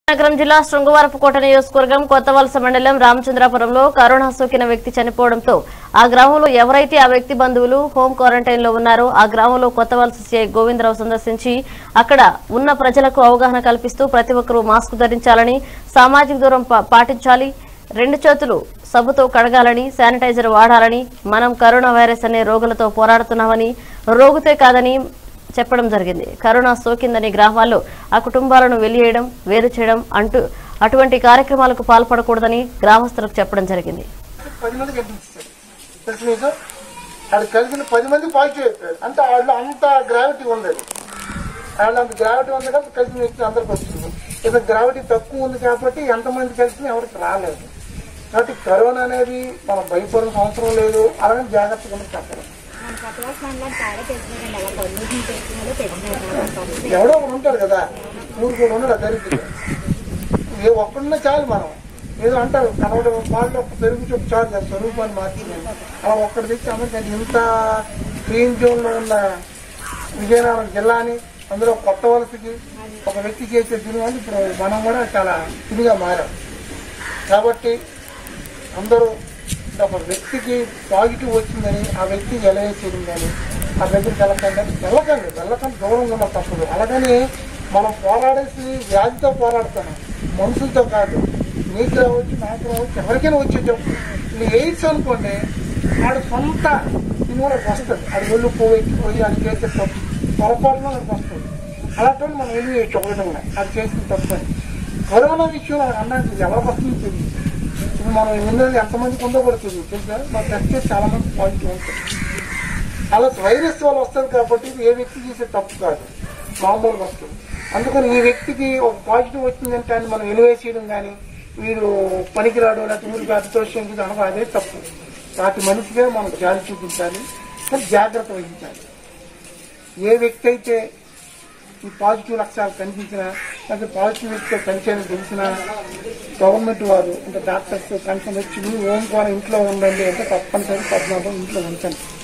నగరం జిల్లా శృంగవరపుకోట నియోజకవర్గం కొత్తవలస మండలం రామచంద్రాపురంలో కరోనా సోకిన వ్యక్తి చనిపోవడంతో ఆ గ్రామంలో ఎవరైతే ఆ వ్యక్తి బంధువులు హోం క్వారంటైన్ లో ఉన్నారో ఆ గ్రామంలో కొత్తవలస సిఐ గోవిందరావు సందర్శించి అక్కడ ఉన్న ప్రజలకు అవగాహన కల్పిస్తూ ప్రతి ఒక్కరూ మాస్క్ ధరించాలని సామాజిక దూరం పా- పాటించాలి రెండు చేతులు సబ్బుతో కడగాలని శానిటైజర్ వాడాలని మనం కరోనా వైరస్ అనే రోగులతో పోరాడుతున్నామని రోగుతే కాదని చెప్పడం జరిగింది కరోనా సోకిందని గ్రామాల్లో ఆ కుటుంబాలను వెలియేయడం వేరు చేయడం అంటూ అటువంటి కార్యక్రమాలకు పాల్పడకూడదని గ్రామస్తులకు చెప్పడం జరిగింది పది మంది కనిపిస్తాడు తెలుసు మీకు ఆడు కలిసిన పది మంది పాజిటివ్ అయిపోయాడు అంటే వాళ్ళు అంత గ్రావిటీ ఉంది అది వాళ్ళు అంత గ్రావిటీ ఉంది కాబట్టి కలిసిన వ్యక్తి అందరికి వచ్చింది ఇక్కడ గ్రావిటీ తక్కువ ఉంది కాబట్టి ఎంతమంది కలిసిన ఎవరికి రాలేదు కాబట్టి కరోనా అనేది మనం భయపడాల్సిన అవసరం లేదు అలాగే జాగ్రత్తగా ఉంది చెప్పడం ఎవడో ఒకడు ఉంటాడు కదా ఊరు కూడా ఉన్నాడు ఆ దరిద్రుడు ఏ ఒక్కడున్నా చాలు మనం ఏదో అంటారు కనవడం వాళ్ళు ఒక పెరుగు చొప్పు చాలు కదా స్వరూపాన్ని మార్చింది అలా ఒక్కడి తెచ్చి అందరికీ ఇంత గ్రీన్ జోన్ లో ఉన్న విజయనగరం జిల్లాని అందులో కొత్త వలసకి ఒక వ్యక్తి చేసే తిరుగు అంటే ఇప్పుడు మనం కూడా చాలా ఇదిగా మారాం కాబట్టి అందరూ ఒక వ్యక్తికి పాజిటివ్ వచ్చిందని ఆ వ్యక్తి వెలవేసేయడం కానీ ఆ దగ్గరికి వెళ్ళకండి వెళ్ళకండి వెళ్ళకండి దూరంగా ఉన్న తప్పదు అలాగని మనం పోరాడేసి వ్యాధితో పోరాడుతున్నాం మనుషులతో కాదు నీకు రావచ్చు నాకు రావచ్చు ఎవరికైనా వచ్చేటప్పుడు ఇది ఎయిడ్స్ అనుకోండి ఆడు సొంత ఇన్వాల్వ్ వస్తుంది అది ఒళ్ళు పోయి పోయి అది చేసే తప్పు పొరపాటున మనకు వస్తుంది అలాంటి మనం వెళ్ళి చూడటంగా అది చేసిన తప్పు అని కరోనా విషయం నాకు అన్నట్టు ఎవరికి వస్తుంది తెలియదు ఇప్పుడు మనం ఉన్నది ఎంతమందికి ఉందో కూడా తెలియదు తెలుసా మన టెస్ట్ చేసి చాలా మంది పాజిటివ్ ఉంటుంది అలా వైరస్ వల్ల వస్తుంది కాబట్టి ఇది ఏ వ్యక్తి చేసే తప్పు కాదు మామూలుగా వస్తుంది అందుకని ఈ వ్యక్తికి ఒక పాజిటివ్ వచ్చిందంటే అని మనం వెలివేసేయడం కానీ వీడు పనికిరాడు లేకపోతే ఊరికి అతితోషం అనగా అదే తప్పు వాటి మనిషిగా మనం జాలి చూపించాలి కానీ జాగ్రత్త వహించాలి ఏ వ్యక్తి అయితే ఈ పాజిటివ్ లక్షణాలు కనిపించినా లేకపోతే పాజిటివ్ వ్యక్తితో కలిసేది తెలిసినా గవర్నమెంట్ వారు అంటే డాక్టర్స్ కన్సల్ట్ వచ్చి మీ ఓం కూడా ఇంట్లో ఉండండి అంటే తప్పనిసరి పద్నాలుగు ఇంట్లో ఉంచండి